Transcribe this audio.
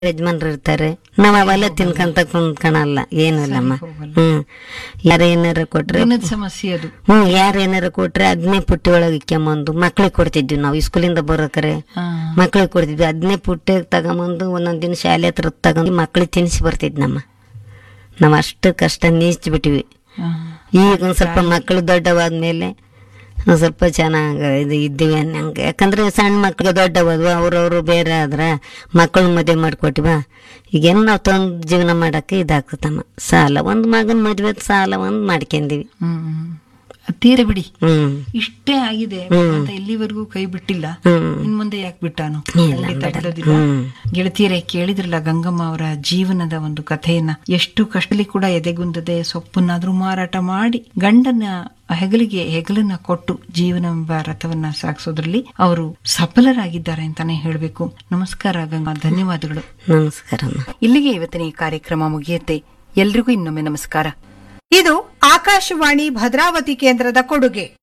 ಯಜಮಾನ್ರು ಇರ್ತಾರೆ ನಾವ್ ಅವೆಲ್ಲ ತಿನ್ಕಂತ ಕುಂತ್ಕಣಲ್ಲ ಏನು ಇಲ್ಲಮ್ಮ ಹ್ಮ್ ಯಾರ ಏನಾರ ಕೊಟ್ರೆ ದಿನದ ಸಮಸ್ಯೆ ಅದು ಹ್ಮ್ ಯಾರ ಏನಾರ ಕೊಟ್ರೆ ಅದನ್ನೇ ಪುಟ್ಟಿ ಒಳಗೆ ಇಕ್ಕೊಂಬಂದು ಮಕ್ಳಿಗೆ ಕೊಡ್ತಿದ್ವಿ ನಾವು ಸ್ಕೂಲಿಂದ ಬರೋಕರೆ ಆ, ಮಕ್ಳಿಗೆ ಕೊಡ್ತಿದ್ವಿ ಅದನ್ನೇ ಪುಟ್ಟಿ ತಗೊಂಬಂದು ಒಂದೊಂದ್ ದಿನ ಶಾಲೆ ಹತ್ರ ತಗೊಂಡು ಮಕ್ಳಿಗೆ ತಿನ್ಸಿ ಬರ್ತಿದ್ ನಮ್ಮ ನಾವ್ ಅಷ್ಟು ಕಷ್ಟ ನೀಚ್ ಬಿಟ್ಟಿವಿ ಆ. ಈಗ ಒಂದ್ ಸ್ವಲ್ಪ ಮಕ್ಕಳು ದೊಡ್ಡವಾದ್ಮೇಲೆ ಒಂದ್ ಸ್ವಲ್ಪ ಚೆನ್ನಾಗ ಇದು ಇದ್ದೀವಿ ಅನ್ನಂಗೆ ಯಾಕಂದ್ರೆ ಸಣ್ಣ ಮಕ್ಳಿಗೆ ದೊಡ್ಡವಾದ್ವು ಅವ್ರವ್ರು ಬೇರೆ ಆದ್ರ ಮಕ್ಕಳು ಮದುವೆ ಮಾಡ್ಕೊಟ್ಟಿವ ಈಗೇನು ನಾವು ತಂದು ಜೀವನ ಮಾಡಕ್ಕೆ ಇದಾಗ್ತದಮ್ಮ ಸಾಲ ಒಂದ್ ಮಗನ್ ಮದ್ವೆ ಸಾಲ ಒಂದ್ ಮಾಡ್ಕೊಂಡಿವಿ ಹ್ಮ್ ಅದ್ ತೀರ ಬಿಡಿ ಹ್ಮ್ ಇಷ್ಟೇ ಆಗಿದೆ ಅಂತ ಇಲ್ಲಿವರೆಗೂ ಕೈ ಬಿಟ್ಟಿಲ್ಲ ಹ್ಮ್ ಇನ್ ಮುಂದೆ ಯಾಕೆ ಬಿಟ್ಟಾನು ಇಲ್ಲ, ಖಂಡಿತ ಬಿಡಲ್ಲ. ಬಿಡೋದಿಲ್ಲ ಹ್ಮ್. ಗೆಳತಿಯರೇ ಕೇಳಿದ್ರಲ್ಲ ಗಂಗಮ್ಮ ಅವರ ಜೀವನದ ಒಂದು ಕಥೆಯನ್ನ ಎಷ್ಟು ಕಷ್ಟಲಿ ಕೂಡ ಎದೆಗುಂದದೆ ಸೊಪ್ಪನ್ನಾದ್ರೂ ಮಾರಾಟ ಮಾಡಿ ಗಂಡನ ಹೆಗಲಿಗೆ ಹೆಗಲನ್ನ ಕೊಟ್ಟು ಜೀವನವೆಂಬ ರಥವನ್ನ ಸಾಗಿಸೋದ್ರಲ್ಲಿ ಅವರು ಸಫಲರಾಗಿದ್ದಾರೆ ಅಂತಾನೆ ಹೇಳ್ಬೇಕು ನಮಸ್ಕಾರ ಗಂಗಾ ಧನ್ಯವಾದಗಳು ನಮಸ್ಕಾರಮ್ಮ ಇಲ್ಲಿಗೆ ಇವತ್ತಿನ ಈ ಕಾರ್ಯಕ್ರಮ ಮುಗಿಯುತ್ತೆ ಎಲ್ರಿಗೂ ಇನ್ನೊಮ್ಮೆ ನಮಸ್ಕಾರ ಇದು ಆಕಾಶವಾಣಿ ಭದ್ರಾವತಿ ಕೇಂದ್ರದ ಕೊಡುಗೆ